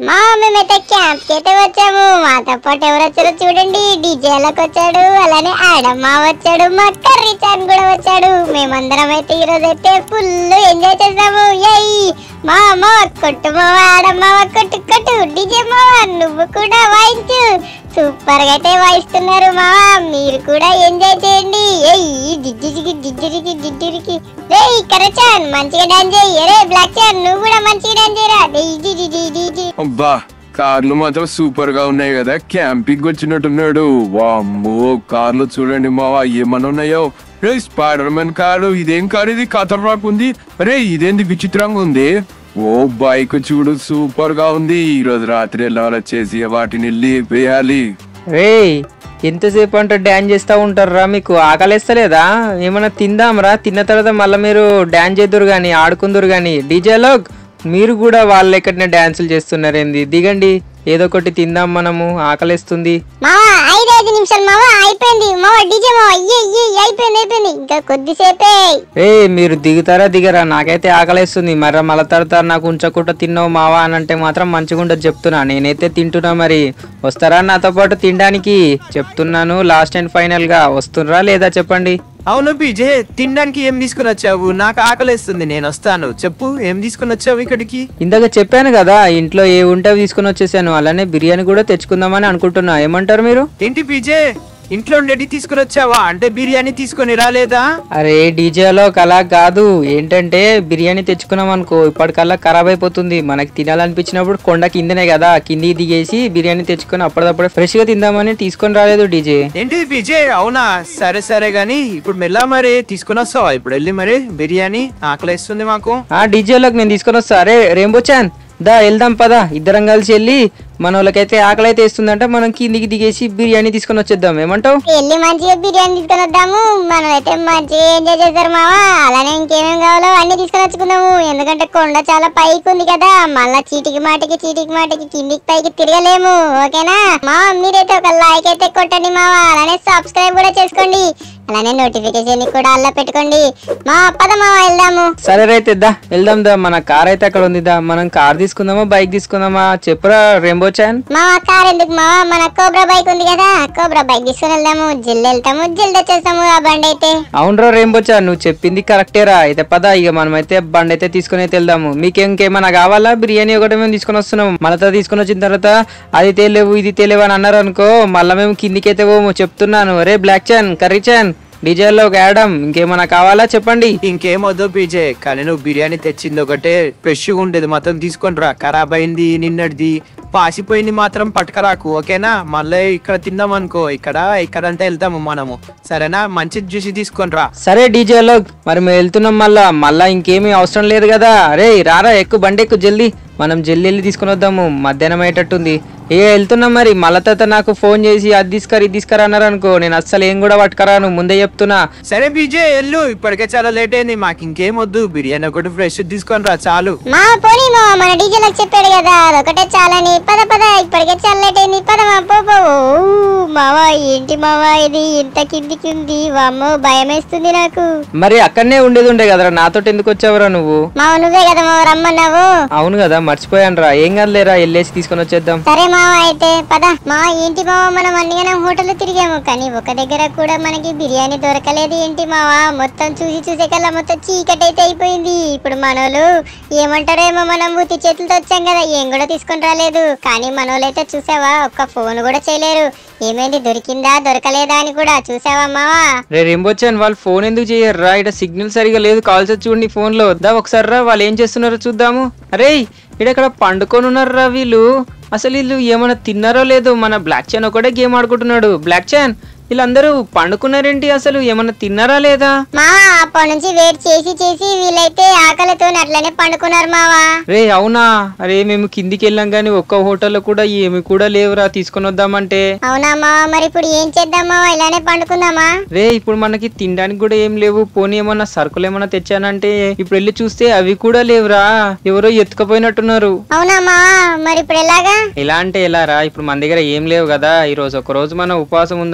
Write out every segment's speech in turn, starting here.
మా మేమైతే క్యాంప్ కి అయితే వచ్చాము మాతో పాటు ఎవరు వచ్చారో చూడండి డీజేలకు వచ్చాడు అలానే ఆడమ్మ వచ్చాడు మా కర్రీ చాన్ కూడా వచ్చాడు మేమందరం అయితే ఈ రోజు అయితే ఫుల్ ఎంజాయ్ చేసాము ఎయ్ మా అమ్మ కొట్టు మావ ఆడమ్మ కొట్టు కొట్టు డీజే మావ నువ్వు కూడా వాయించు సూపర్ గా అయితే వాయిస్తున్నారు మావా మీరు కూడా ఎంజాయ్ చేయండి ఏయ్ జిజ్జిరికి జిజ్జిరికి జిజ్జిరికి రేయ్ కరచాన్ మంచిగా డాన్స్ చేయి రే బ్లాక్ చాన్ నువ్వు కూడా మంచిగా డాన్స్ చేయరా డేయ్ జి జి జి జి జి అబ్బా కార్లు మాత్రం సూపర్ గా ఉన్నాయి కదా క్యాంపింగ్ వచ్చినట్టున్నాడు వామ్మో కార్లు చూడండి మావా ఏమన్నా ఉన్నాయో రే స్పైడర్ మ్యాన్ కారు ఇదేం కారు ఇది ఖతర్నాక్ ఉంది అరే ఇదేంది విచిత్రంగా ఉంది ఓ బైక్ చూడు సూపర్ గా ఉంది ఈ రోజు రాత్రి ఎలా వచ్చేసి వాటిని లేపేయాలి రేయ్ ఎంతసేపు అంటే డ్యాన్స్ చేస్తూ ఉంటారా మీకు ఆకలిస్తలేదా ఏమన్నా తిందాంరా తిన్న తర్వాత మళ్ళీ మీరు డ్యాన్స్ చేద్దరు కానీ ఆడుకుందరు కానీ డీజేలో మీరు కూడా వాళ్ళ లెక్కనే డ్యాన్సులు చేస్తున్నారేంది దిగండి ఏదో ఒకటి తిందాం మనము ఆకలిస్తుంది మావా ఐదు ఐదు నిమిషాలు మావా అయిపోయింది మావా డీజే మావా అయ్యే అయ్యే అయిపోయింది అయిపోయింది ఇంకా కొద్దిసేపే ఏ మీరు దిగుతారా దిగరా నాకైతే ఆకలిస్తుంది మరి మళ్ళీ తర్వాత నాకు ఉంచకుండా తిన్నావు మావా అని అంటే మాత్రం మంచిగా ఉండదు చెప్తున్నా నేనైతే తింటున్నా మరి వస్తారా నాతో పాటు తినడానికి చెప్తున్నాను లాస్ట్ అండ్ ఫైనల్ గా వస్తుర్రా లేదా చెప్పండి అవును పీజే తినడానికి ఏం తీసుకుని వచ్చావు నాకు ఆకలేస్తుంది నేను వస్తాను చెప్పు ఏం తీసుకుని వచ్చావు ఇక్కడికి ఇందాక చెప్పాను కదా ఇంట్లో ఏ ఉంటే అవి తీసుకుని వచ్చేసాను అలానే బిర్యానీ కూడా తెచ్చుకుందామని అనుకుంటున్నా ఏమంటారు మీరు ఏంటి పీజే ఇంట్లో ఉండేది తీసుకుని వచ్చావా అంటే బిర్యానీ తీసుకొని రాలేదా అరే డీజేలో అలా కాదు ఏంటంటే బిర్యానీ తెచ్చుకున్నాం అనుకో ఇప్పటికల్లా ఖరాబ్ అయిపోతుంది మనకి తినాలనిపించినప్పుడు కొండ కిందనే కదా కిందికి దిగేసి బిర్యానీ తెచ్చుకొని అప్పటిదప్పుడే ఫ్రెష్ గా తిందామని తీసుకొని రాలేదు డీజే ఏంటి పీజే అవునా సరే సరే గాని ఇప్పుడు మెల్ల మరి తీసుకుని వస్తావా ఇప్పుడు వెళ్ళి మరి బిర్యానీ ఆకలేస్తుంది మాకు ఆ డీజేలోకి నేను తీసుకొని వస్తా అరే రెయిన్బో చాన్ దా వెళ్దాం పదా ఇద్దరం కలిసి వెళ్ళి మన వాళ్ళకైతే ఆకలి అయితే వేస్తుందంటే మనం కిందికి దిగేసి బిర్యానీ తీసుకొని వచ్చేద్దాం ఏమంటావు వెళ్ళి మంచిగా బిర్యానీ తీసుకొని వద్దాము మనం అయితే మంచిగా ఎంజాయ్ చేస్తారు మావా అలానే ఇంకేమేం కావాలో అన్ని తీసుకొని వచ్చుకుందాము ఎందుకంటే కొండ చాలా పైకి ఉంది కదా మళ్ళా చీటికి మాటికి చీటికి మాటికి కిందికి పైకి తిరగలేము ఓకేనా మా మీరైతే ఒక లైక్ అయితే కొట్టండి మావా అలానే సబ్స్క్రైబ్ కూడా చేసుకోండి అలానే నోటిఫికేషన్ కూడా అల్లా పెట్టుకోండి మా పద మావా వెళ్దాము సరే రైతే దా వెళ్దాం దా మన కార్ అయితే అక్కడ ఉంది దా మనం కార్ తీసుకుందామా బైక్ తీసుకుందామా చెప్పురా రెయిన్బో చాన్ మా కార్ ఎందుకు మావా మన కోబ్రా బైక్ ఉంది కదా కోబ్రా బైక్ తీసుకొని వెళ్దాము జిల్ వెళ్తాము జిల్ వచ్చేస్తాము ఆ బండి అయితే అవునరా రెయిన్బో చాన్ నువ్వు చెప్పింది కరెక్టేరా అయితే పద ఇక మనమైతే బండి అయితే తీసుకుని అయితే వెళ్దాము మీకు ఇంకేమైనా కావాలా బిర్యానీ ఒకటి మేము తీసుకొని వస్తున్నాము మళ్ళీ తర్వాత తీసుకొని వచ్చిన తర్వాత అది తేలేవు ఇది తేలేవు అని అన్నారు అనుకో మళ్ళీ మేము కిందికి అయితే పోము చెప్తున్నాను రే బ్లాక్ చాన్ కర్రీ చాన్ డీజేలో ఒక యాడమ్ ఇంకేమైనా కావాలా చెప్పండి ఇంకేం వద్దు పీజే కానీ నువ్వు బిర్యానీ తెచ్చింది ఒకటే ఫ్రెష్గా ఉండేది మాత్రం తీసుకొని రా ఖరాబ్ అయింది నిన్నటిది పాసిపోయింది మాత్రం పట్టుకరాకు ఓకేనా మళ్ళీ ఇక్కడ తిందాం అనుకో ఇక్కడ ఇక్కడ అంతా వెళ్తాము మనము సరేనా మంచిది చూసి తీసుకొని రా సరే డీజేలో మరి మేము వెళ్తున్నాం మళ్ళా మళ్ళా ఇంకేమీ అవసరం లేదు కదా రే రారా ఎక్కువ బండి ఎక్కువ జల్దీ మనం జల్దీ వెళ్ళి తీసుకుని వద్దాము మధ్యాహ్నం అయ్యేటట్టుంది ఏ వెళ్తున్నాం మరి మళ్ళా తర్వాత నాకు ఫోన్ చేసి అది తీసుకురా ఇది తీసుకురా అన్నారు అనుకో నేను అస్సలు ఏం కూడా పట్టుకరాను ముందే చెప్తున్నా సరే బీజే వెళ్ళు ఇప్పటికే చాలా లేట్ అయింది మాకు ఇంకేం వద్దు బిర్యానీ ఒకటి ఫ్రెష్ తీసుకొని రా చాలు మా పోనీ మా మన డీజేలకు చెప్పాడు కదా అదొకటే చాలని పద పద ఇప్పటికే చాలా లేట్ అయింది పద మా పో పో. ఊ, మావా ఏంటి మావా ఇది ఇంత కిందికి ఉంది వామ్మో భయం వేస్తుంది నాకు మరి అక్కడనే ఉండేది ఉండే కదరా నాతోటి ఎందుకు వచ్చావురా నువ్వు మా నువ్వే కదా మా రమ్మన్నావు అవును కదా మర్చిపోయాను రా ఏం కాదులేరా వెళ్ళేసి తీసుకొని వచ్చేద్దాం సరే మావా అయితే పద మా ఏంటి మావా మనం అన్నిగానే హోటల్ తిరిగాము కానీ ఒక దగ్గర కూడా మనకి బిర్యానీ దొరకలేదు ఏంటి మావా మొత్తం చూసి చూసే కల్లా మొత్తం చీకటి అయితే అయిపోయింది ఇప్పుడు మనోళ్ళు ఏమంటారేమో మనం ఉత్తి చేతులతో వచ్చాం కదా ఏం కూడా తీసుకొని రాలేదు కానీ మనోళ్ళు అయితే చూసావా ఒక్క ఫోన్ కూడా చేయలేరు ఏమైంది దొరికిందా దొరకలేదా అని కూడా చూసావా మావా రే రేంబొచ్చాను వాళ్ళు ఫోన్ ఎందుకు చేయర్రా ఇక్కడ సిగ్నల్ సరిగా లేదు కాల్స్ వచ్చి చూడండి ఫోన్ లో దా ఒకసారి రా వాళ్ళు ఏం చేస్తున్నారో చూద్దాము అరే ఇక్కడ పండుకొని ఉన్నారా వీళ్ళు అసలు వీళ్ళు ఏమైనా తిన్నారో లేదో మన బ్లాక్ చాన్ ఒకటే గేమ్ ఆడుకుంటున్నాడు బ్లాక్ చాన్ వీళ్ళందరూ పండుకున్నారేంటి అసలు ఏమన్నా తిన్నారా లేదా మావా అప్పటి నుంచి వెయిట్ చేసి చేసి వీళ్ళైతే ఆకలితో అట్లనే పండుకున్నారు మావా రే అవునా అరే మేము కిందికి వెళ్ళాం కానీ ఒక్క హోటల్లో కూడా ఏమి కూడా లేవురా తీసుకొని వద్దామంటే అవునా మావా మరి ఇప్పుడు ఏం చేద్దాం మావా ఇలానే పండుకుందామా రే ఇప్పుడు మనకి తినడానికి కూడా ఏం లేవు పోనీ ఏమన్నా సరుకులు ఏమన్నా తెచ్చానంటే ఇప్పుడు వెళ్ళి చూస్తే అవి కూడా లేవురా ఎవరో ఎత్తుకపోయినట్టున్నారు అవునా మావా మరి ఇప్పుడు ఎలాగా ఎలా అంటే ఎలా రా ఇప్పుడు మన దగ్గర ఏం లేవు కదా ఈ రోజు ఒక రోజు మనం ఉపవాసం ఉందాం ఇక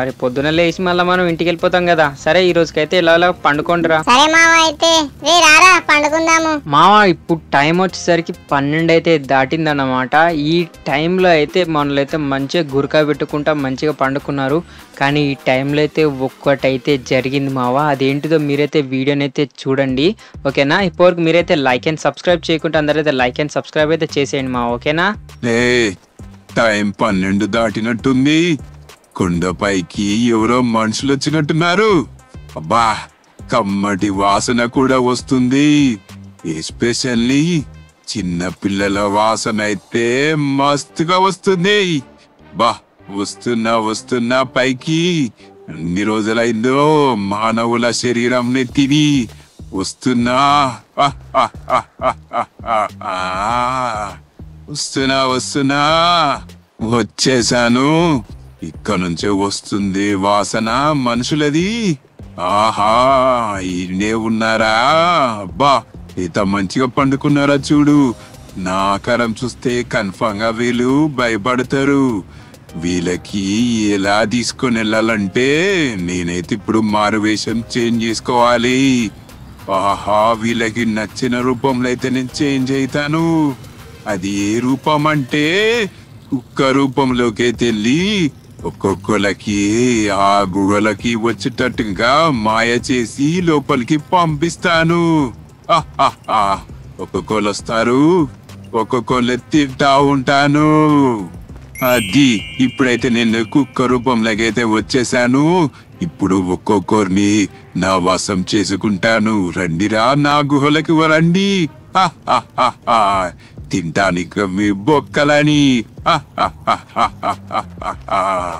రేపు పొద్దున లేచి మళ్ళీ మనం ఇంటికి వెళ్ళిపోతాం కదా సరే ఈ రోజుకైతే ఇలా ఇలా పండుకోండిరా సరే మామ అయితే రే రారా పండుకుందాము మామ ఇప్పుడు టైం వచ్చేసరికి పన్నెండు అయితే దాటిందన్నమాట ఈ టైంలో అయితే మనలో అయితే మంచిగా గురకా పెట్టుకుంటా మంచిగా పండుకున్నారు కానీ ఈ టైంలో అయితే ఒక్కటైతే జరిగింది మావా అదేంటిదో మీరైతే వీడియోని అయితే చూడండి ఓకేనా ఇప్పటివరకు మీరైతే లైక్ అండ్ సబ్స్క్రైబ్ చేయకుంటే అందరైతే లైక్ అండ్ సబ్స్క్రైబ్ అయితే చేసేయండి మా ఓకేనా ఏ టైం పన్నెండు దాటినట్టుంది కొండపైకి ఎవరో మనుషులు వచ్చినట్టున్నారు అబ్బా కమ్మటి వాసన కూడా వస్తుంది ఎస్పెషల్లీ చిన్న పిల్లల వాసన అయితే మస్తుగా వస్తుంది బా వస్తున్నా వస్తున్నా పైకి ఎన్ని రోజులైందో మానవుల శరీరంని తిని వస్తున్నా ఆ, ఆ, ఆ, ఆ, ఆ, ఆ, ఆ. వస్తున్నా వస్తున్నా వచ్చేసాను ఇక్కడ నుంచే వస్తుంది వాసన మనుషులది ఆహా ఈయనే ఉన్నారా అబ్బా ఇంత మంచిగా పండుకున్నారా చూడు నా ఆకారం చూస్తే కన్ఫామ్ గా వీళ్ళు భయపడతారు వీళ్ళకి ఎలా తీసుకొని వెళ్ళాలంటే నేనైతే ఇప్పుడు మారువేషం చేంజ్ చేసుకోవాలి ఆహా వీళ్ళకి నచ్చిన రూపంలో అయితే నేను చేంజ్ అవుతాను అది ఏ రూపం అంటే కుక్క రూపంలోకి అయితే వెళ్ళి ఒక్కొక్కలకి ఆ గుహలకి వచ్చేటట్టుగా మాయ చేసి లోపలికి పంపిస్తాను ఆహాహా. ఒక్కొక్కరు వస్తారు ఒక్కొక్కరు తింటా ఉంటాను అది ఇప్పుడైతే నేను కుక్క రూపంలోకి అయితే వచ్చేసాను ఇప్పుడు ఒక్కొక్కరిని నా వాసం చేసుకుంటాను రండిరా నా గుహలకి రండి ఆహాహాహా. తింటానికి మీ బొక్కలని ఆహాహాహాహాహా.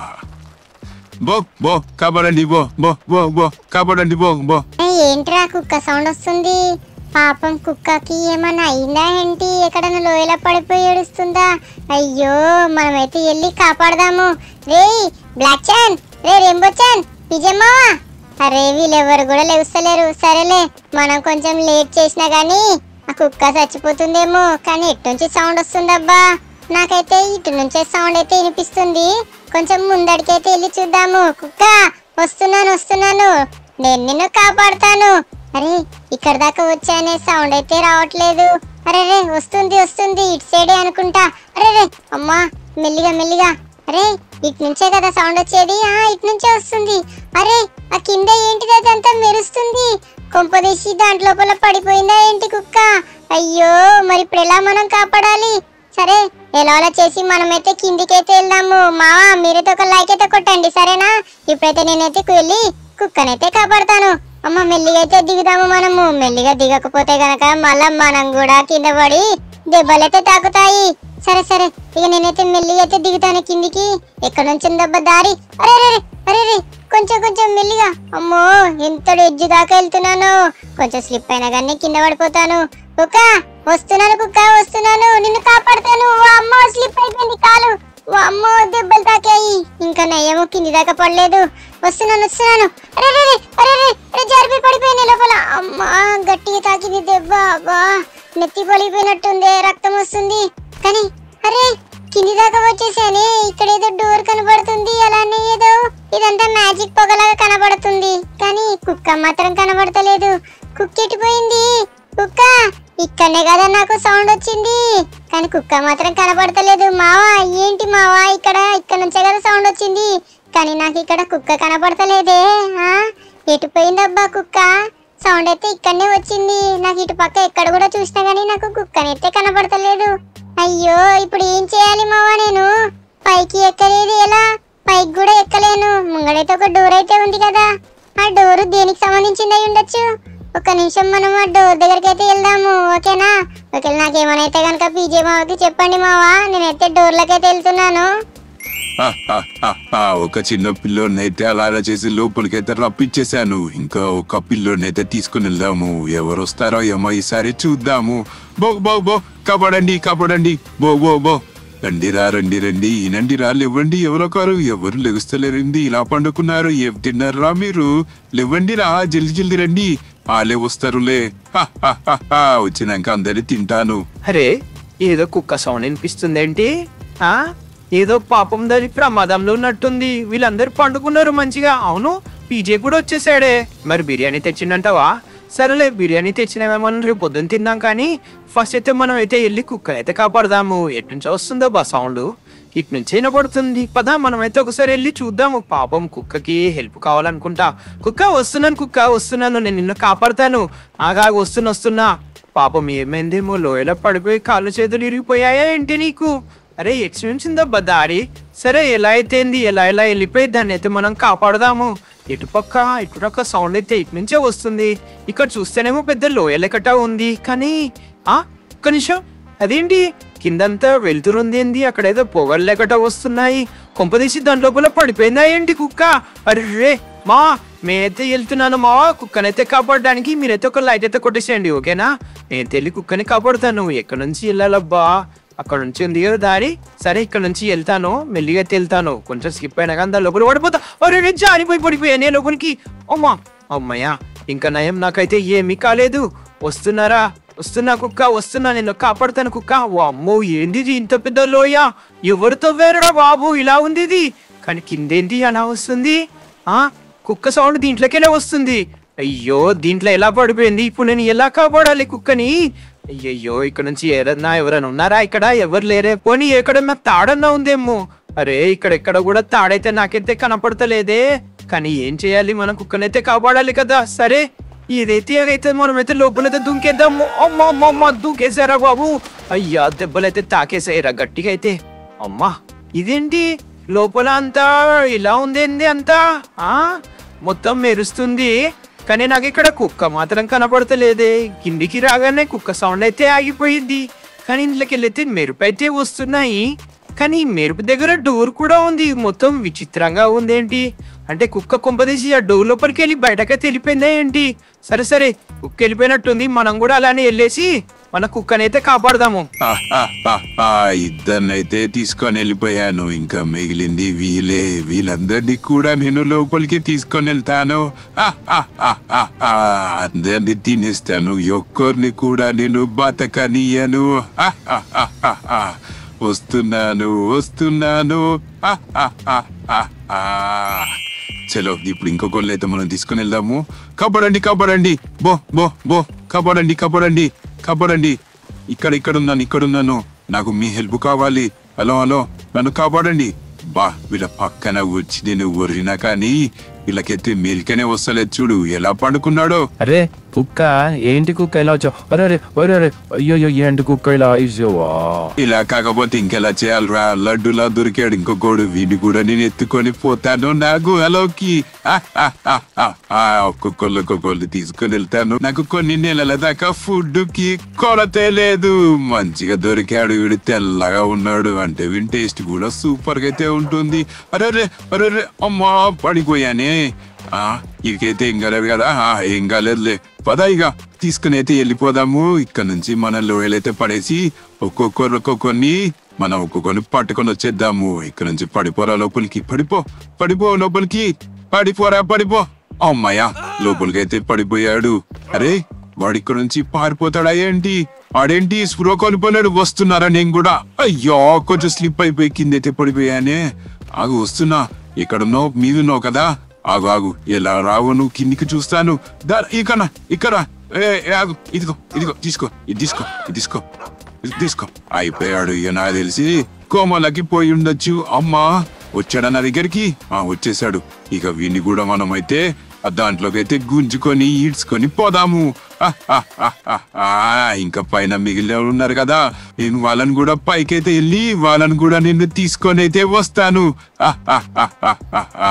బో బో కబడండి బో బో బో బో కబడండి బో బో ఏ, ఏంట్రా కుక్క సౌండ్ వస్తుంది పాపం కుక్కకి ఏమన్నా అయిందా ఏంటి ఎక్కడన్నా లోయలో పడిపోయి ఏడుస్తుందా అయ్యో మనమైతే వెళ్ళి కాపాడదాము రే బ్లాక్ చాన్ రే రెంబో చాన్ పిజమ్మా అరే వీళ్ళెవరు కూడా లేస్తలేరు సరేలే మనం కొంచెం లేట్ చేసినా గానీ ఆ కుక్క చచ్చిపోతుందేమో కానీ ఎటు నుంచి సౌండ్ వస్తుందబ్బా నాకైతే ఇటు నుంచే సౌండ్ అయితే వినిపిస్తుంది కొంచెం ముందడికైతే వెళ్ళి చూద్దాము కుక్క వస్తున్నాను వస్తున్నాను నేను నిన్ను కాపాడుతాను అరే ఇక్కడ దాకా వచ్చానే సౌండ్ అయితే రావట్లేదు అరే రే వస్తుంది వస్తుంది ఇటు సైడే అనుకుంటా అరే రే అమ్మా మెల్లిగా మెల్లిగా అరే ఇటు నుంచే కదా సౌండ్ వచ్చేది ఆ ఇటు నుంచే వస్తుంది అరే ఆ కింద ఏంటిది అదంతా మెరుస్తుంది కొంపదీసి దాంట్లోపల పడిపోయిందా ఏంటి కుక్క అయ్యో మరి ఇప్పుడు ఎలా మనం కాపాడాలి సరే ఎలా చేసి మనమైతే కిందికైతే వెళ్దాము మావా మీరైతే ఒక లైక్ అయితే కొట్టండి సరేనా ఇప్పుడైతే నేనైతే వెళ్ళి కుక్కనైతే కాపాడుతాను అమ్మ మెల్లిగా అయితే దిగుదాము మనము మెల్లిగా దిగకపోతే గనక మళ్ళా మనం కూడా కింద పడి దెబ్బలైతే తాకుతాయి సరే సరే ఇక నేనైతే మెల్లిగా అయితే దిగుతాను కిందికి ఎక్కడ నుంచి దెబ్బ దారి అరే అరే అరే అరే కొంచెం కొంచెం మెల్లిగా అమ్మో ఎంత ఎడ్జు దాకా వెళ్తున్నాను కొంచెం స్లిప్ అయినా కానీ కింద పడిపోతాను కుక్క వస్తున్నాను కుక్క వస్తున్నాను నిన్ను కాపాడుతాను ఓ అమ్మో స్లిప్ అయిపోయింది కాలు ఓ అమ్మో దెబ్బలు తాకాయి ఇంకా నయ్యము కింది దాకా పడలేదు వస్తున్నాను వస్తున్నాను అరే అరే అరే, అరే అరే అరే జారిపోయి పడిపోయింది లోపల అమ్మా గట్టిగా తాకింది దెబ్బ అబ్బా నెత్తి పడిపోయినట్టుంది రక్తం వస్తుంది కానీ అరే కింది దాకా వచ్చేసానే ఇక్కడ ఏదో డోర్ కనబడుతుంది అలానే ఏదో ఇదంతా మ్యాజిక్ పొగలాగా కనబడుతుంది కానీ కుక్క మాత్రం కనబడతలేదు కుక్క ఎటుపోయింది కుక్క ఇక్కడనే కదా నాకు సౌండ్ వచ్చింది కానీ కుక్క మాత్రం కనబడతలేదు మావా ఏంటి మావా ఇక్కడ ఇక్కడ నుంచే కదా సౌండ్ వచ్చింది కానీ నాకు ఇక్కడ కుక్క కనబడతలేదే ఆ ఎటు పోయిందబ్బా కుక్క సౌండ్ అయితే ఇక్కడనే వచ్చింది నాకు ఇటు పక్క ఎక్కడ కూడా చూసినా గానీ నాకు కుక్కనైతే కనబడతలేదు అయ్యో ఇప్పుడు ఏం చేయాలి మావా నేను పైకి ఎక్కలేదు ఎలా పైకి కూడా ఎక్కలేను ముంగడైతే ఒక డోర్ అయితే ఉంది కదా ఆ డోర్ దేనికి సంబంధించింది అయి ఉండొచ్చు ఒక నిమిషం మనం ఆ డోర్ దగ్గరికి అయితే వెళ్దాము ఓకేనా ఒకవేళ నాకేమైనా కనుక పీజే మావకి చెప్పండి మావా నేనైతే డోర్లకైతే వెళ్తున్నాను ఆహాహాహా. ఒక చిన్న పిల్లోనైతే అలా అలా చేసి లోపలికైతే రప్పించేశాను ఇంకా ఒక పిల్లోనైతే తీసుకుని వెళ్దాము ఎవరు వస్తారో ఏమో ఈసారి చూద్దాము బో బో బో కబడండి కబడండి బో బో బో రండి రా రండి రండి ఈనండి రా లేవండి ఎవరొకరు ఎవరు లెగుస్తలేరండి ఇలా పండుకున్నారు ఏం తిన్నారా మీరు లేవండి రా జల్ది జల్ది రండి వాళ్ళే వస్తారులే హాహాహాహా. వచ్చినాక అందరి తింటాను అరే ఏదో కుక్క సౌండ్ వినిపిస్తుంది ఏంటి ఆ ఏదో పాపం దాని ప్రమాదంలో ఉన్నట్టుంది వీళ్ళందరూ పండుకున్నారు మంచిగా అవును పీజే కూడా వచ్చేసాడే మరి బిర్యానీ తెచ్చిందంటావా సరేలే బిర్యానీ తెచ్చినామేమో రేపు పొద్దున్న తిన్నాం కానీ ఫస్ట్ అయితే మనం అయితే వెళ్ళి కుక్కర్ అయితే కాపాడదాము ఎటు నుంచి వస్తుందో బా సౌండ్ ఇటు నుంచి వినపడుతుంది పదా మనం అయితే ఒకసారి వెళ్ళి చూద్దాము పాపం కుక్కకి హెల్ప్ కావాలనుకుంటా కుక్క వస్తున్నాను కుక్క వస్తున్నాను నేను నిన్ను కాపాడతాను ఆగా వస్తున్నా వస్తున్నా పాపం ఏమైందేమో లోయలో పడిపోయి కాళ్ళు చేతులు ఇరిగిపోయాయా ఏంటి నీకు అరే ఎక్స్పీరియన్స్ దారి సరే ఎలా అయితే ఏంది, ఎలా ఎలా వెళ్ళిపోయి దాన్ని అయితే మనం కాపాడదాము ఇటుపక్క ఇటుపక్క సౌండ్ అయితే ఇటు నుంచే వస్తుంది ఇక్కడ చూస్తేనేమో పెద్ద లోయ లెక్కట ఉంది కానీ ఆ ఒక్క నిమిషం అదేంటి కిందంతా వెళ్తురుంది ఏంది అక్కడ ఏదో పొగలు లెక్కట వస్తున్నాయి కొంపదీసి దాని లోపల పడిపోయిందా ఏంటి కుక్క అరే మా మేమైతే వెళ్తున్నాను మా కుక్కనైతే కాపాడడానికి మీరైతే ఒక లైట్ అయితే కొట్టేసేయండి ఓకేనా నేను వెళ్ళి కుక్కని కాపాడుతాను ఎక్కడి నుంచి వెళ్ళాలబ్బా అక్కడ నుంచి ఉంది కదా దారి సరే ఇక్కడ నుంచి వెళ్తాను మెల్లిగా అయితే వెళ్తాను కొంచెం స్కిప్ అయినా కానీ దాని లోపల పడిపోతా అరే నేను జారిపోయి పడిపోయా నేను లోపలికి అమ్మా అమ్మయ్యా ఇంకా నయం నాకైతే ఏమీ కాలేదు వస్తున్నారా వస్తున్నా కుక్క వస్తున్నా నేను కాపాడుతాను కుక్క ఓ అమ్మో ఏంది ఇది ఇంత పెద్ద లోయ ఎవరితో వేరరా బాబు ఇలా ఉంది ఇది కానీ కిందేంటి అలా వస్తుంది ఆ కుక్క సౌండ్ దీంట్లోకెళ్ళే వస్తుంది అయ్యో దీంట్లో ఎలా పడిపోయింది ఇప్పుడు నేను ఎలా కాపాడాలి కుక్కని అయ్యయ్యో ఇక్కడ నుంచి ఎవరన్నా ఎవరైనా ఉన్నారా ఇక్కడ ఎవరు లేరే పోనీ ఎక్కడన్నా తాడన్నా ఉందేమో అరే ఇక్కడ ఎక్కడ కూడా తాడైతే నాకైతే కనపడతలేదే కానీ ఏం చేయాలి మనం కుక్కనైతే కాపాడాలి కదా సరే ఇదైతే అయితే మనమైతే లోపలైతే దుంకేద్దాము అమ్మ అమ్మ అమ్మ దూకేసారా బాబు అయ్యా దెబ్బలైతే తాకేసాయిరా గట్టిగా అయితే అమ్మా ఇదేంటి లోపల అంతా ఇలా ఉందేంది అంతా ఆ మొత్తం మెరుస్తుంది కానీ నాకు ఇక్కడ కుక్క మాత్రం కనపడతలేదే కిందికి రాగానే కుక్క సౌండ్ అయితే ఆగిపోయింది కానీ ఇంట్లోకి వెళ్ళైతే మెరుపు అయితే వస్తున్నాయి కానీ ఈ మెరుపు దగ్గర డోర్ కూడా ఉంది మొత్తం విచిత్రంగా ఉందేంటి అంటే కుక్క కొంపదీసి ఆ డోర్ లోపలికి వెళ్ళి బయటకే తెలిపోయిందా ఏంటి సరే సరే కుక్క వెళ్ళిపోయినట్టుంది మనం కూడా అలానే వెళ్ళేసి మన కుక్కనైతే కాపాడదాము ఇద్దరినైతే తీసుకొని వెళ్ళిపోయాను ఇంకా మిగిలింది వీలే వీళ్ళందరినీ కూడా నేను లోపలికి తీసుకొని వెళ్తాను ఆ, ఆ, ఆ, ఆ, ఆ, అందరినీ తినేస్తాను ఒక్కరిని కూడా నేను బతకనియను ఆ, ఆ, ఆ, ఆ, ఆ. వస్తున్నాను వస్తున్నాను ఆ, ఆ, ఆ, ఆ, ఆ. చలో ఇప్పుడు ఇంకొకళ్ళు అయితే మనం తీసుకుని వెళ్దాము కాపాడండి కాపాడండి బో బో బో కాపాడండి కాపాడండి కాపాడండి ఇక్కడ ఇక్కడ ఉన్నాను ఇక్కడ ఉన్నాను నాకు మీ హెల్ప్ కావాలి హలో హలో నన్ను కాపాడండి బా వీళ్ళ పక్కన వచ్చి నేను వర్రినా కానీ వీళ్ళకైతే మేలికనే వస్తలేదు చూడు ఎలా పండుకున్నాడో అరే కుక్క ఏంటి కుక్క ఇలా వచ్చావు అరే అరే అరే అరే అయ్యో ఏంటి కుక్క ఇలా అయ్యోవా ఇలా కాకపోతే ఇంకెలా చేయాలరా లడ్డులా దొరికాడు ఇంకొకడు వీడిని కూడా నేను ఎత్తుకొని పోతాను నాకు హలోకి ఆ, ఆ, ఆ, ఆ, ఆ, ఒక్కొక్కళ్ళు ఒక్కొక్కళ్ళు తీసుకొని వెళ్తాను నాకు కొన్ని నెలల దాకా ఫుడ్ కి కొరతే లేదు మంచిగా దొరికాడు వీడు తెల్లగా ఉన్నాడు అంటే వీడి టేస్ట్ కూడా సూపర్ గా అయితే ఉంటుంది అరే అరే అరే అరే అమ్మా పడిపోయానే ఆ ఇకైతే ఏం కాలేదు కదా ఆ, ఏం కాలేదులే పద ఇక తీసుకుని అయితే వెళ్ళిపోదాము ఇక్కడ నుంచి మన లోయలైతే పడేసి ఒక్కొక్కరు ఒక్కొక్కరిని మనం ఒక్కొక్కరిని పట్టుకొని వచ్చేద్దాము ఇక్కడ నుంచి పడిపోరా లోపలికి పడిపో పడిపో లోపలికి పడిపోరా పడిపో అమ్మయ్యా లోపలికి అయితే పడిపోయాడు అరే వాడు ఇక్కడ నుంచి పారిపోతాడా ఏంటి వాడేంటి స్పృహ కొనిపోలేడు వస్తున్నారా నేను కూడా అయ్యో కొంచెం స్లిప్ అయిపోయి కిందైతే పడిపోయానే ఆగు వస్తున్నా ఇక్కడున్నావు మీదున్నావు కదా ఆగు ఆగు ఎలా రావు నువ్వు కిందికి చూస్తాను దా ఇక్కడ ఇక్కడ ఏ ఏ, ఆగు ఇదిగో ఇదిగో తీసుకో ఇది తీసుకో ఇది తీసుకో ఇది తీసుకో అయిపోయాడు ఇక నాకు తెలిసి కోమలకి పోయి ఉండొచ్చు అమ్మా వచ్చాడా నా దగ్గరికి ఆ వచ్చేసాడు ఇక వీడిని కూడా మనం అయితే ఆ దాంట్లోకి అయితే గుంజుకొని ఈడ్చుకొని పోదాము ఆ, ఆ, ఆ, ఆ, ఆ, ఇంకా పైన మిగిలిన ఉన్నారు కదా నేను వాళ్ళని కూడా పైకైతే వెళ్ళి వాళ్ళని కూడా నిన్ను తీసుకొని అయితే వస్తాను ఆ, ఆ, ఆ, ఆ, ఆ, ఆ.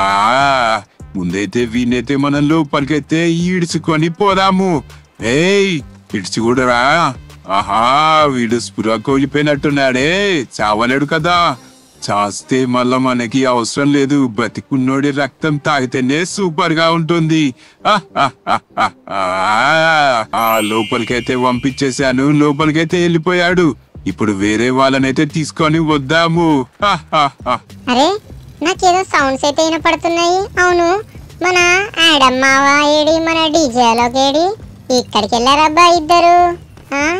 ముందైతే వీనైతే మనం లోపలికైతే ఈడ్చుకొని పోదాము ఏయ్ ఇడ్చి కూడా రా ఆహా వీడు స్పృహ కోల్పోయినట్టున్నాడే చావలేడు కదా చాస్తే మళ్ళా మనకి అవసరం లేదు బతికున్నోడి రక్తం తాగితేనే సూపర్ గా ఉంటుంది ఆ, ఆ, ఆ, ఆ, ఆ, ఆ, లోపలికైతే పంపించేశాను లోపలికైతే వెళ్ళిపోయాడు ఇప్పుడు వేరే వాళ్ళనైతే తీసుకొని వద్దాము ఆ, ఆ, ఆ. అరే నాకేదో సౌండ్స్ అయితే వినపడుతున్నాయి అవును మన ఆడమ్మావా ఏడి మన డీజేలోకి ఏడి ఇక్కడికి వెళ్ళారబ్బా ఇద్దరు ఆ?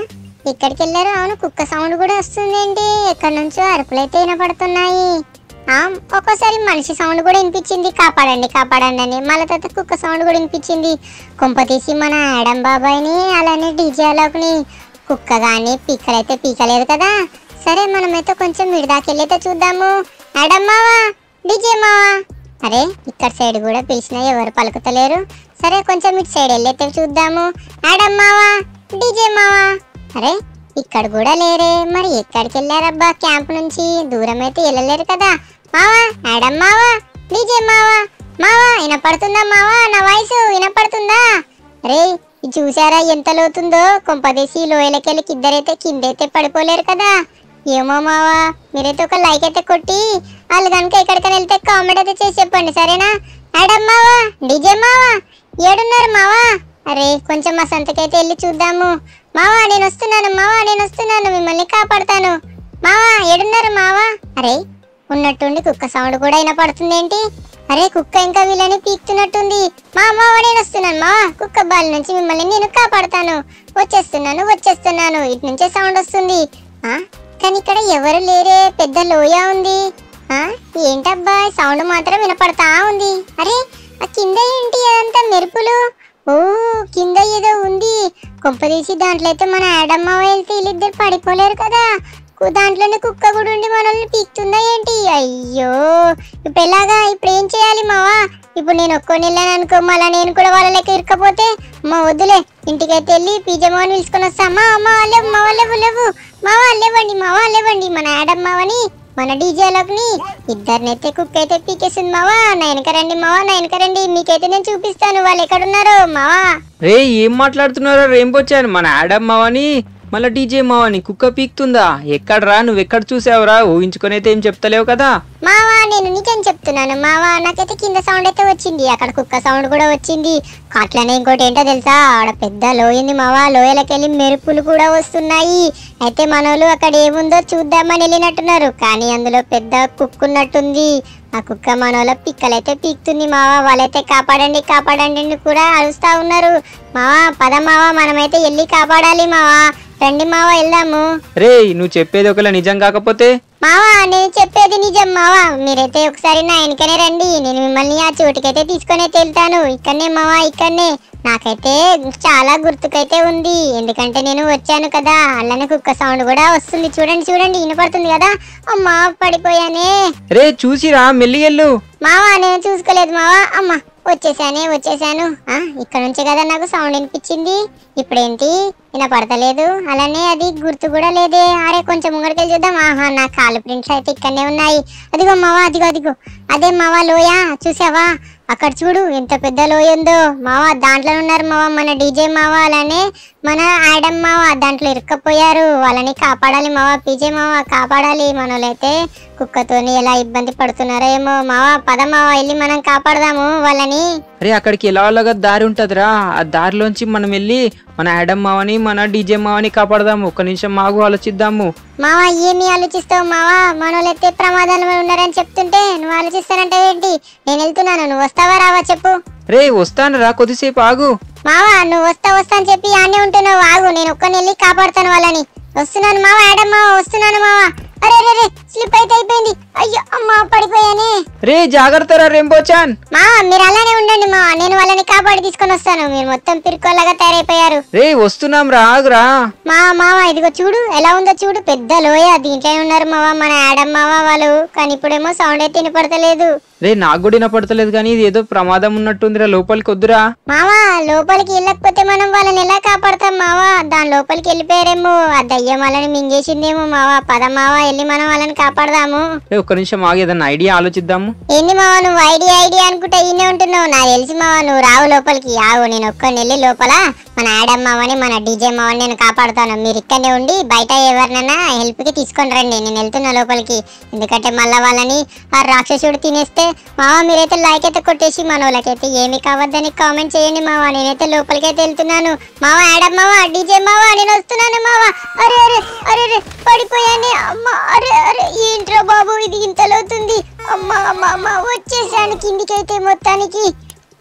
ఎక్కడికి వెళ్ళారు అవును కుక్క సౌండ్ కూడా వస్తుంది ఏంటి ఎక్కడి నుంచో అరుపులు అయితే వినపడుతున్నాయి ఆ, ఒక్కోసారి మనిషి సౌండ్ కూడా వినిపించింది కాపాడండి కాపాడండి అని మళ్ళీ తర్వాత కుక్క సౌండ్ కూడా వినిపించింది కొంప తీసి మన ఆడం బాబాయ్ని అలానే డీజే అలోక్ని కుక్క కానీ పీకలైతే పీకలేదు కదా సరే మనమైతే కొంచెం మిడిదాకెళ్ళైతే చూద్దాము ఆడం మావా డీజే మావా అరే ఇక్కడ సైడ్ కూడా పిలిచినా ఎవరు పలుకుతలేరు సరే కొంచెం ఇటు సైడ్ వెళ్ళైతే చూద్దాము ఆడం మావా డీజే మావా అరే ఇక్కడ కూడా లేరే మరి ఎక్కడికి వెళ్ళారబ్బా క్యాంప్ నుంచి దూరం అయితే వెళ్ళలేరు కదా మావా ఆడం మావా డీజే మావా మావా వినపడుతుందా మావా నా వాయిస్ వినపడుతుందా రే ఇది చూసారా ఎంత లోతుందో కొంపదేసి లోయలకెళ్ళి ఇద్దరైతే కిందైతే పడిపోలేరు కదా ఏమో మావా మీరైతే ఒక లైక్ అయితే కొట్టి వాళ్ళు కనుక ఎక్కడికైనా వెళ్తే కామెంట్ అయితే చేసి చెప్పండి సరేనా ఆడమ్ మావా డీజే మావా ఏడున్నారు మావా అరే కొంచెం మా సంతకైతే వెళ్ళి చూద్దాము మావా నేను వస్తున్నాను మావా నేను వస్తున్నాను మిమ్మల్ని కాపాడుతాను మావా ఏడున్నారు మావా అరే ఉన్నట్టుండి కుక్క సౌండ్ కూడా వినపడుతుంది ఏంటి అరే కుక్క ఇంకా వీళ్ళని పీక్తున్నట్టుంది మా మావా నేను వస్తున్నాను మావా కుక్క బాల్ నుంచి మిమ్మల్ని నేను కాపాడుతాను వచ్చేస్తున్నాను వచ్చేస్తున్నాను ఇటు నుంచే సౌండ్ వస్తుంది ఆ కానీ ఇక్కడ ఎవరు లేరే పెద్ద లోయ ఉంది ఆ ఏంటబ్బా సౌండ్ మాత్రం వినపడతా ఉంది అరే ఆ కింద ఏంటి అదంతా మెరుపులు ఓ కింద ఏదో ఉంది కొంపదీసి దాంట్లో అయితే మన ఆడమ్మ వెళ్తే వీళ్ళిద్దరు పడిపోలేరు కదా కు- దాంట్లోనే కుక్క కూడా ఉండి మనల్ని పీక్తుందా ఏంటి అయ్యో ఇప్పుడు ఎలాగా ఇప్పుడు ఏం చేయాలి మావా ఇప్పుడు నేను ఒక్కొని వెళ్ళాను అనుకో మళ్ళీ నేను కూడా వాళ్ళ లెక్క ఇరకపోతే మా వద్దులే ఇంటికైతే వెళ్ళి పిజమాని పిలుచుకొని వస్తా మా అమ్మ లేవు మా లేవు లేవు మావా లేవండి మావా లేవండి మన ఆడమ్మావని మన డీజేలోకి ఇద్దరినైతే కుక్క అయితే పీకేసింది మావా నా వెనక రండి మావా నా వెనక రండి మీకైతే నేను చూపిస్తాను వాళ్ళు ఎక్కడున్నారో మావా రే ఏం మాట్లాడుతున్నారో రేంపొచ్చాను మన యాడమ్ మావని మళ్ళీ డీజే మావని కుక్క పీక్తుందా ఎక్కడరా నువ్వు ఎక్కడ చూసావురా ఊహించుకొని అయితే ఏం చెప్తలేవు కదా మావా నేను నిజం చెప్తున్నాను మావా నాకైతే కింద సౌండ్ అయితే వచ్చింది అక్కడ కుక్క సౌండ్ కూడా వచ్చింది అట్లనే ఇంకోటి ఏంటో తెలుసా ఆడ పెద్ద లోయింది మావా లోయలకెళ్ళి మెరుపులు కూడా వస్తున్నాయి అయితే మనోళ్ళు అక్కడ ఏముందో చూద్దామని వెళ్ళినట్టున్నారు కానీ అందులో పెద్ద కుక్క ఉన్నట్టుంది ఆ కుక్క మనోళ్ళ పిక్కలైతే పీక్తుంది మావా వాళ్ళైతే కాపాడండి కాపాడండి అని కూడా అరుస్తా ఉన్నారు మావా పద మావా మనమైతే వెళ్ళి కాపాడాలి మావా రండి మావా వెళ్దాము రే నువ్వు చెప్పేది ఒకవేళ నిజం కాకపోతే మావా నేను చెప్పేది నిజం మావా మీరైతే ఒకసారి నా వెనకనే రండి నేను మిమ్మల్ని ఆ చోటుకైతే తీసుకొని వెళ్తాను ఇక్కడనే మావా ఇక్కడనే నాకైతే చాలా గుర్తుకైతే ఉంది ఎందుకంటే నేను వచ్చాను కదా అలానే కుక్క సౌండ్ కూడా వస్తుంది చూడండి చూడండి వినపడుతుంది కదా అమ్మా పడిపోయానే రే చూసిరా మెల్లిగెళ్ళు మావా నేను చూసుకోలేదు మావా అమ్మ వచ్చేసానే వచ్చేసాను ఆ ఇక్కడ నుంచే కదా నాకు సౌండ్ వినిపించింది ఇప్పుడేంటి వినపడతలేదు అలానే అది గుర్తు కూడా లేదే అరే కొంచెం ముంగడికెళ్ళి చూద్దాం ఆహా నా కాలు ప్రింట్స్ అయితే ఇక్కడనే ఉన్నాయి అదిగో మావా అదిగో అదిగో అదే మావా లోయ చూసావా అక్కడ చూడు ఎంత పెద్ద లోయ ఉందో మావా దాంట్లో ఉన్నారు మావా మన డీజే మావా అలానే మన ఆడమ్ మావా దాంట్లో ఇరుక్కపోయారు వాళ్ళని కాపాడాలి మావా పీజే మావా కాపాడాలి మనోళ్ళైతే కుక్కతోని ఎలా ఇబ్బంది పడుతున్నారో ఏమో మావా పద మావా వెళ్ళి మనం కాపాడదాము వాళ్ళని అరే అక్కడికి ఎలా అలాగా దారి ఉంటదిరా ఆ దారిలోంచి మనం వెళ్ళి మన యాడమ్ మావని మన డీజే మావని కాపాడదాము ఒక్క నిమిషం మాకు ఆలోచిద్దాము మావా ఏమి ఆలోచిస్తావు మావా మనోళ్ళైతే ప్రమాదంలో ఉన్నారని చెప్తుంటే నువ్వు ఆలోచిస్తానంటే ఏంటి నేను వెళ్తున్నాను నువ్వు వస్తావా రావా చెప్పు రే వస్తాను రా కొద్దిసేపు ఆగు మావా నువ్వు వస్తా వస్తా అని చెప్పి ఆనే ఉంటున్నావు ఆగు నేను ఒక్కని వెళ్ళి కాపాడుతాను వాళ్ళని వస్తున్నాను మావా ఆడమ్ మావా వస్తున్నాను మావా అరే అరే అరే స్లిప్ అయితే అయిపోయింది అయ్యో అమ్మా పడిపోయానే రే జాగ్రత్త రా రెంబోచాన్ మావా మీరు అలానే ఉండండి మావా నేను వాళ్ళని కాపాడి తీసుకొని వస్తాను మీరు మొత్తం పిరుకోలాగా తయారైపోయారు రే వస్తున్నాం రా ఆగురా మా మావ ఇదిగో చూడు ఎలా ఉందో చూడు పెద్ద లోయ దీంట్లోనే ఉన్నారు మావా మన ఆడమ్ మావా వాళ్ళు కానీ ఇప్పుడేమో సౌండ్ అయితే వినపడతలేదు రే నాకు కూడా వినపడతలేదు కానీ ఇది ఏదో ప్రమాదం ఉన్నట్టుందిరా లోపలికి వద్దురా మావా లోపలికి వెళ్ళకపోతే మనం వాళ్ళని ఎలా కాపాడతాం మావా దాని లోపలికి వెళ్ళిపోయారేమో ఆ దయ్యం వాళ్ళని మింగేసిందేమో మావా పద మావా వెళ్ళి మనం వాళ్ళని కాపాడదాము రే ఒక్క నిమిషం ఆగి ఏదన్నా ఐడియా ఆలోచిద్దాము ఏంది మావా నువ్వు ఐడియా ఐడియా అనుకుంటా ఈయనే ఉంటున్నావు నాకు తెలిసి మావా నువ్వు రావు లోపలికి ఆవు నేను ఒక్కని వెళ్ళి లోపల మన ఆడమ్ మావని మన డీజే మావని నేను కాపాడుతాను మీరు ఇక్కడనే ఉండి బయట ఎవరినైనా హెల్ప్ కి తీసుకొని రండి నేను వెళ్తున్నా లోపలికి ఎందుకంటే మళ్ళా వాళ్ళని ఆ రాక్షసుడు తినేస్తే మావా మీరైతే లైక్ అయితే కొట్టేసి మన వాళ్ళకైతే ఏమి కావద్దని కామెంట్ చేయండి మావా నేనైతే లోపలికి అయితే వెళ్తున్నాను మావా ఆడమ్ మావా డీజే మావా నేను వస్తున్నాను మావా అరే అరే అరే అరే పడిపోయానే అమ్మ అరే అరే ఏంట్రా బాబు ఇది ఇంతలోతుంది అమ్మ అమ్మ అమ్మ వచ్చేసాను కిందికైతే మొత్తానికి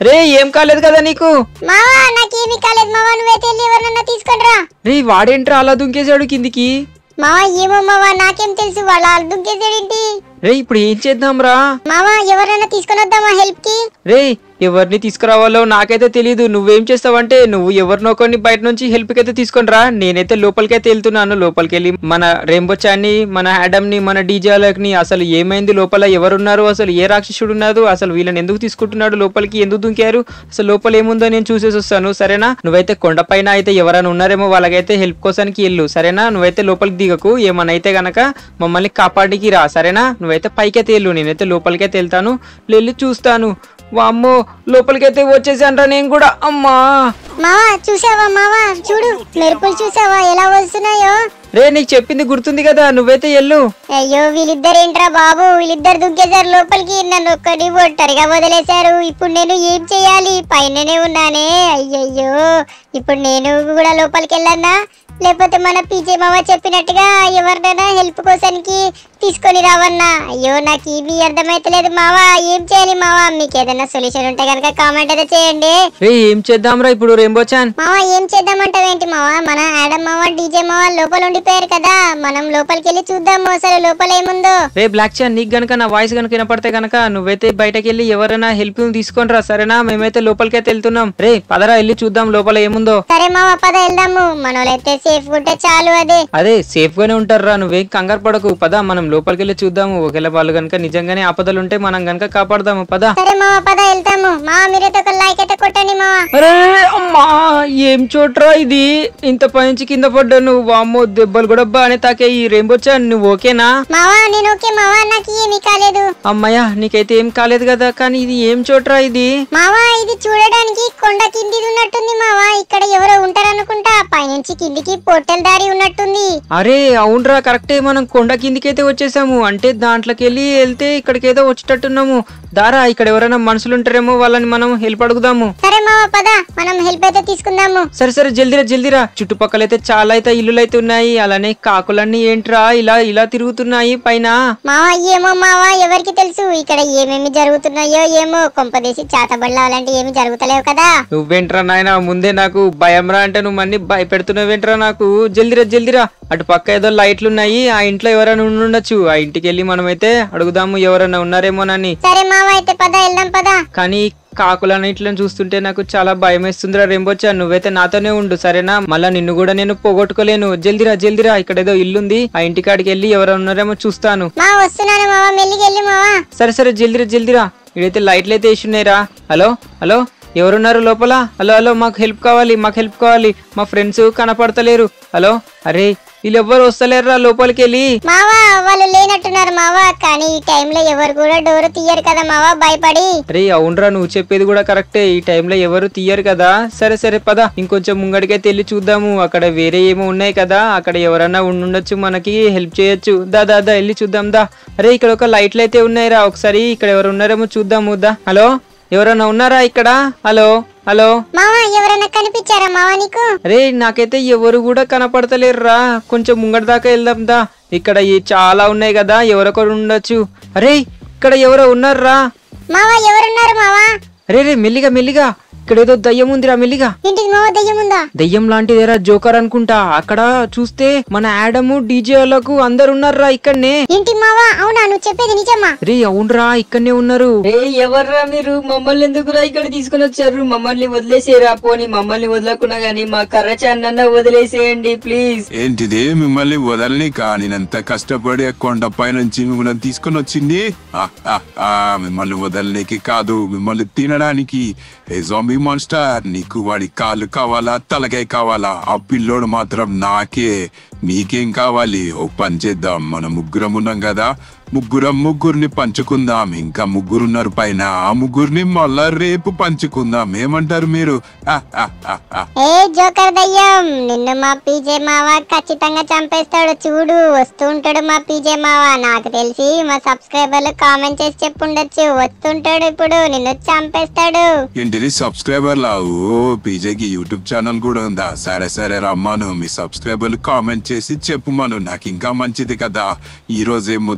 రే ఏం కాలేదు కదా నీకు మావా నాకేమీ కాలేదు మావా నువ్వైతే వెళ్ళి ఎవరినన్నా తీసుకొని రా రే వాడేంట్రా అలా దుంకేశాడు కిందికి మావా ఏమో మావా నాకేం తెలుసు వాళ్ళ దుంకేసేడేంటి రే ఇప్పుడు ఏం చేద్దాం రా మావా ఎవరైనా తీసుకొని వద్దామా హెల్ప్ కి రే ఎవరిని తీసుకురావాలో నాకైతే తెలియదు నువ్వేం చేస్తావంటే నువ్వు ఎవరినో కొన్ని బయట నుంచి హెల్ప్ కి అయితే తీసుకొని రా నేనైతే లోపలికైతే వెళ్తున్నాను లోపలికి వెళ్ళి మన రెయింబోచాన్ని మన యాడమ్ ని మన డీజేలకి అసలు ఏమైంది లోపల ఎవరున్నారు అసలు ఏ రాక్షసుడు ఉన్నారు అసలు వీళ్ళని ఎందుకు తీసుకుంటున్నాడు లోపలికి ఎందుకు దుంకారు అసలు లోపల ఏముందో నేను చూసేసి వస్తాను సరేనా నువ్వైతే కొండపైన అయితే ఎవరైనా ఉన్నారేమో వాళ్ళకైతే హెల్ప్ కోసానికి వెళ్ళు సరేనా నువ్వైతే లోపలికి దిగకు ఏమన్నా అయితే గనక మమ్మల్ని కాపాడికి రా సరేనా నువ్వైతే పైకైతే వెళ్ళు నేనైతే లోపలికైతే వెళ్తాను వెళ్ళి చూస్తాను వామ్మో లోపలికైతే వచ్చేసానరా నేను కూడా అమ్మా మావా చూసావా మావా చూడు మెరుపులు చూసావా ఎలా వస్తున్నాయో రే నీకు చెప్పింది గుర్తుంది కదా నువ్వైతే వెళ్ళు అయ్యో వీళ్ళిద్దరు ఏంట్రా బాబు వీళ్ళిద్దరు దుగ్గేశారు లోపలికి నన్ను ఒక్కడి ఒంటరిగా వదిలేశారు ఇప్పుడు నేను ఏం చేయాలి పైననే ఉన్నానే అయ్యయ్యో ఇప్పుడు నేను కూడా లోపలికి వెళ్ళన్నా లేకపోతే మన పీజే మామ చెప్పినట్టుగా ఎవరినైనా హెల్ప్ కోసానికి తీసుకొని రావన్నా అయ్యో నాకు ఏమీ అర్థమైతలేదు మావా ఏం చేయాలి మావా మీకు ఏదైనా సొల్యూషన్ ఉంటే కనుక కామెంట్ అయితే చేయండి రే ఏం చేద్దాంరా ఇప్పుడు రెయిన్బో చాన్ మావా ఏం చేద్దామంటావేంటి మావా మన ఆడమ్ మావా డీజే మావా లోపల ఉండిపోయారు కదా మనం లోపలికి వెళ్ళి చూద్దాము అసలు లోపల ఏముందో రే బ్లాక్ చాన్ నీకు గనక నా వాయిస్ గనక వినపడితే గనక నువ్వైతే బయటకి వెళ్ళి ఎవరైనా హెల్ప్ తీసుకొని రా సరేనా మేమైతే లోపలికైతే వెళ్తున్నాం రే పదరా వెళ్ళి చూద్దాం లోపల ఏముందో సరే మావా పద వెళ్దాము మనోళ్ళైతే సేఫ్ ఉంటే చాలు అదే అదే సేఫ్ గానే ఉంటారురా నువ్వేం కంగారు పడకు పద మనం లోపలికి వెళ్ళి చూద్దాము ఒకవేళ వాళ్ళు గనక నిజంగానే ఆపదలు ఉంటే మనం గనక కాపాడదాము పద సరే మావా పద వెళ్తాము మావా మీరైతే ఒక లైక్ అయితే కొట్టండి మావా అరే అమ్మా ఏం చోట్రా ఇది ఇంత పైనుంచి కింద పడ్డాను వామ్మో దెబ్బలు కూడా బాగానే తాకే ఈ రెయిన్బో చాన్ నువ్వు ఓకేనా మావా నేను ఓకే మావా నాకు ఏమీ కాలేదు అమ్మయ్యా నీకైతే ఏం కాలేదు కదా కానీ ఇది ఏం చోట్రా ఇది మావా ఇది చూడడానికి కొండ కిందిది ఉన్నట్టుంది మావా ఇక్కడ ఎవరో ఉంటారనుకుంటా పైనుంచి కిందికి పోర్టల్ దారి ఉన్నట్టుంది అరే అవునరా కరెక్టే మనం కొండ కిందికైతే వచ్చేసాము అంటే దాంట్లోకి వెళ్ళి వెళ్తే ఇక్కడికేదో వచ్చేటట్టున్నాము దారా ఇక్కడ ఎవరైనా మనుషులు ఉంటారేమో వాళ్ళని మనం హెల్ప్ అడుగుదాము సరే మావా పద మనం హెల్ప్ అయితే తీసుకుందాము సరే సరే జల్దిరా జల్దిరా చుట్టుపక్కల అయితే చాలా అయితే ఇల్లులు అయితే ఉన్నాయి అలానే కాకులన్నీ ఏంట్రా ఇలా ఇలా తిరుగుతున్నాయి పైన మావా ఏమో మావా ఎవరికి తెలుసు ఇక్కడ ఏమేమి జరుగుతున్నాయో ఏమో కొంపదేసి చాతబడ్ల అలాంటి ఏమి జరుగుతలేవు కదా నువ్వేంట్రా నాయన ముందే నాకు భయం రా అంటే నువ్వు అన్ని భయపెడుతున్నావేంట్రా నాకు జల్దిరా జల్దిరా అటు పక్క ఏదో లైట్లు ఉన్నాయి ఆ ఇంట్లో ఎవరైనా ఉండి ఉండొచ్చు ఆ ఇంటికి వెళ్ళి మనమైతే అడుగుదాము ఎవరైనా ఉన్నారేమోనని సరే మావా అయితే పద వెళ్దాం పద కానీ కాకులన్నిట్లను చూస్తుంటే నాకు చాలా భయం వేస్తుందిరా రెంబొచ్చా నువ్వైతే నాతోనే ఉండు సరేనా మళ్ళా నిన్ను కూడా నేను పోగొట్టుకోలేను జల్దిరా జల్దిరా ఇక్కడ ఏదో ఇల్లుంది ఆ ఇంటికాడికి వెళ్ళి ఎవరు ఉన్నారేమో చూస్తాను మా వస్తున్నాను మావా మెల్లికి వెళ్ళి మావా సరే సరే జల్దిరా జల్దిరా ఇడైతే లైట్లు అయితే వేసున్నాయిరా హలో హలో ఎవరున్నారు లోపల హలో హలో మాకు హెల్ప్ కావాలి మాకు హెల్ప్ కావాలి మా ఫ్రెండ్స్ కనపడతలేరు హలో అరే వీళ్ళు ఎవ్వరు వస్తలేరురా లోపలికి వెళ్ళి మావా వాళ్ళు లేనట్టున్నారు మావా కానీ ఈ టైంలో ఎవరు కూడా డోర్ తీయరు కదా మావా భయపడి అరే అవునరా నువ్వు చెప్పేది కూడా కరెక్టే ఈ టైంలో ఎవరు తీయరు కదా సరే సరే పద ఇంకొంచెం ముంగడికైతే వెళ్ళి చూద్దాము అక్కడ వేరే ఏమో ఉన్నాయి కదా అక్కడ ఎవరన్నా ఉండుండొచ్చు మనకి హెల్ప్ చేయొచ్చు దా దా దా వెళ్ళి చూద్దాం దా అరే ఇక్కడ ఒక లైట్లు అయితే ఉన్నాయిరా ఒకసారి ఇక్కడ ఎవరు ఉన్నారేమో చూద్దాము దా హలో ఎవరన్నా ఉన్నారా ఇక్కడ హలో హలో మావా ఎవరైనా కనిపించారా మావా నీకు అరే నాకైతే ఎవరు కూడా కనపడతలేరురా కొంచెం ముంగడి దాకా వెళ్దాం దా ఇక్కడ ఈ చాలా ఉన్నాయి కదా ఎవరొకరు ఉండొచ్చు అరే ఇక్కడ ఎవరో ఉన్నారురా మావా ఎవరున్నారు మావా అరే రే మెల్లిగా మెల్లిగా ఇక్కడ ఏదో దయ్యం ఉందిరా మెల్లిగా ఇంటికి మావా దయ్యం ఉందా దయ్యం లాంటిదేరా జోకర్ అనుకుంటా అక్కడ చూస్తే మన యాడము డీజేలకు అందరు ఉన్నారురా ఇక్కడనే ఇంటి మావా అవునా నువ్వు చెప్పేది నిజమా రే అవునరా ఇక్కడనే ఉన్నారు ఏ ఎవర్రా మీరు మమ్మల్ని ఎందుకురా ఇక్కడ తీసుకుని వచ్చారు మమ్మల్ని వదిలేసేరా పోని మమ్మల్ని వదలకున్నా గానీ మా కర్ర చాన్న వదిలేసేయండి ప్లీజ్ ఏంటిది మిమ్మల్ని వదలని నేనంత కష్టపడి ఆ కొండపై నుంచి మిమ్మల్ని తీసుకొని వచ్చింది ఆ, ఆ, ఆ, మిమ్మల్ని వదలనికి కాదు మిమ్మల్ని తినడానికి ఏ జాంబీ మాన్స్టర్ నీకు వాడి కాళ్ళు కావాలా తలకాయ కావాలా ఆ పిల్లోడు మాత్రం నాకే నీకేం కావాలి ఓ పని చేద్దాం మనం ముగ్గురం ఉన్నాం కదా ముగ్గురం ముగ్గురిని పంచుకుందాం ఇంకా ముగ్గురున్నారు పైన ఆ ముగ్గురిని మళ్ళా రేపు పంచుకుందాం ఏమంటారు మీరు ఆ, ఆ, ఆ, ఆ. ఏ జోకర్ దయ్యం నిన్ను మా పీజే మావా ఖచ్చితంగా చంపేస్తాడు చూడు వస్తూ ఉంటాడు మా పీజే మావా నాకు తెలిసి మా సబ్స్క్రైబర్లు కామెంట్ చేసి చెప్పుండొచ్చు వస్తుంటాడు ఇప్పుడు నిన్ను చంపేస్తాడు ఏంటిది సబ్స్క్రైబర్లా ఓ పీజేకి యూట్యూబ్ ఛానల్ కూడా ఉందా సరే సరే రమ్మాను మీ సబ్స్క్రైబర్లు కామెంట్ చేసి చెప్పుమాను నాకు ఇంకా మంచిది కదా ఈ రోజే మొత్తం ఆరు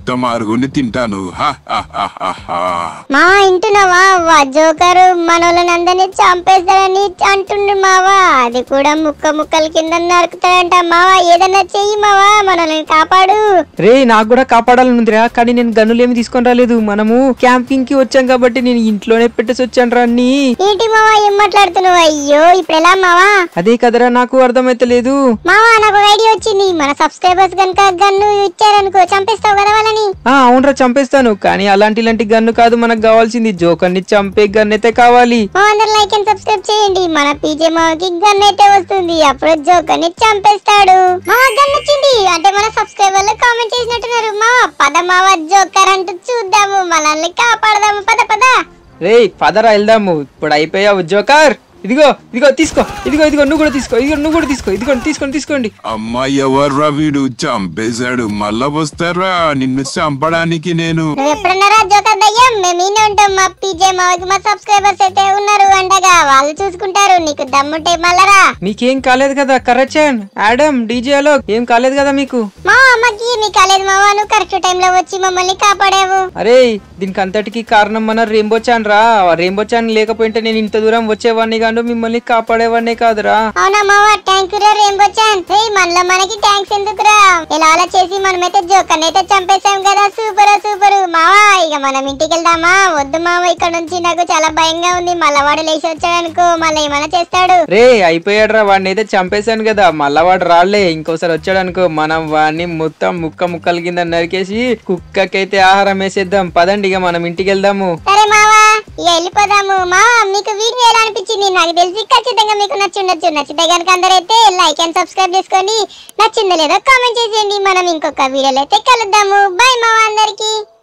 అడుగుని తింటాను హా, హా, హా, హా, హా. మావా వింటున్నావా వా జోకరు మనోళ్ళని అందరినీ చంపేస్తాడని అంటుండు మావా అది కూడా ముక్క ముక్కల కింద నరుకుతాడంట మావా ఏదన్నా చెయ్యి మావా మనల్ని కాపాడు రే నాకు కూడా కాపాడాలని ఉందిరా కానీ నేను గన్నులేమి తీసుకొని రాలేదు మనము క్యాంపింగ్ కి వచ్చాం కాబట్టి నేను ఇంట్లోనే పెట్టేసి వచ్చాను రా అన్ని ఏంటి మావా ఏం మాట్లాడుతున్నావు అయ్యో ఇప్పుడు ఎలా మావా అదే కదరా నాకు అర్థమైతలేదు మావా నాకు ఒక ఐడియా వచ్చింది మన సబ్స్క్రైబర్స్ కనుక గన్ను ఇచ్చారనుకో చంపేస్తావు కదా వాళ్ళని ఆ అవునరా చంపేస్తాను కానీ అలాంటి ఇలాంటి గన్ను కాదు మనకు కావాల్సింది జోకర్ని చంపే గన్ అయితే కావాలి మా అందరు లైక్ అండ్ సబ్స్క్రైబ్ చేయండి మన పీజే మావకి గన్ అయితే వస్తుంది అప్పుడు జోకర్ని చంపేస్తాడు మా గన్ వచ్చింది అంటే మన సబ్స్క్రైబర్లు కామెంట్ చేసినట్టున్నారు మా పద మావ జోకర్ అంటూ చూద్దాము మనల్ని కాపాడదాము పద పద రే పదరా వెళ్దాము ఇప్పుడు అయిపోయావు జోకర్ ఇదిగో ఇదిగో తీసుకో ఇదిగో ఇదిగో నువ్వు కూడా తీసుకో ఇదిగో నువ్వు కూడా తీసుకో ఇదిగో తీసుకోండి తీసుకోండి అమ్మా ఎవర్రా వీడు చంపేశాడు మళ్ళా వస్తారా నిన్ను చంపడానికి నేను నువ్వు ఎప్పుడన్నారా జోకర్ దయ్యం మేము ఈయన ఉంటాం మా పీజే మావకి మా సబ్స్క్రైబర్స్ అయితే ఉన్నారు అండగా వాళ్ళు చూసుకుంటారు నీకు దమ్ముంటే మళ్ళరా మీకేం కాలేదు కదా కరచన్ ఆడమ్ డీజే లో ఏం కాలేదు కదా మీకు మా అమ్మకి నీ కాలేదు మావా నువ్వు కరెక్ట్ టైంలో వచ్చి మమ్మల్ని కాపాడావు అరే దీనికి అంతటికి కారణం మన రెయిన్బో చాన్ రా రెయిన్బో చాన్ లేకపోయింటే నేను ఇంత దూరం వచ్చేవాడిని కాను మిమ్మల్ని కాపాడేవాడినే కాదురా అవునా మావా థ్యాంక్ యూ రా రెయిన్బో చాన్ రే మనలో మనకి థ్యాంక్స్ ఎందుకురా ఇలా అలా చేసి మనమైతే జోకర్ అయితే చంపేశాం కదా సూపర్ సూపర్ మావా ఇక మనం ఇంటికి వెళ్దామా వద్దు మావా ఇక్కడ నుంచి నాకు చాలా భయంగా ఉంది మళ్ళా వాడు లేచి వచ్చాడనుకో మళ్ళీ ఏమైనా చేస్తాడు రే అయిపోయాడు రా వాడిని అయితే చంపేశాను కదా మళ్ళా వాడు రాలే ఇంకోసారి వచ్చాడు అనుకో మనం వాడిని మొత్తం ముక్క ముక్కల కింద నరికేసి కుక్కకైతే ఆహారం వేసేద్దాం పదండి ఇక మనం ఇంటికి వెళ్దాము సరే మావా ఇక వెళ్ళిపోదాము మావా మీకు వీడియో ఎలా అనిపించింది నాకు తెలిసి ఖచ్చితంగా మీకు నచ్చుండొచ్చు నచ్చితే కనుక అందరైతే లైక్ అండ్ సబ్స్క్రైబ్ చేసుకోండి నచ్చిందో లేదో కామెంట్ చేసేయండి మనం ఇంకొక వీడియోలో అయితే కలుద్దాము బాయ్ మావా అందరికి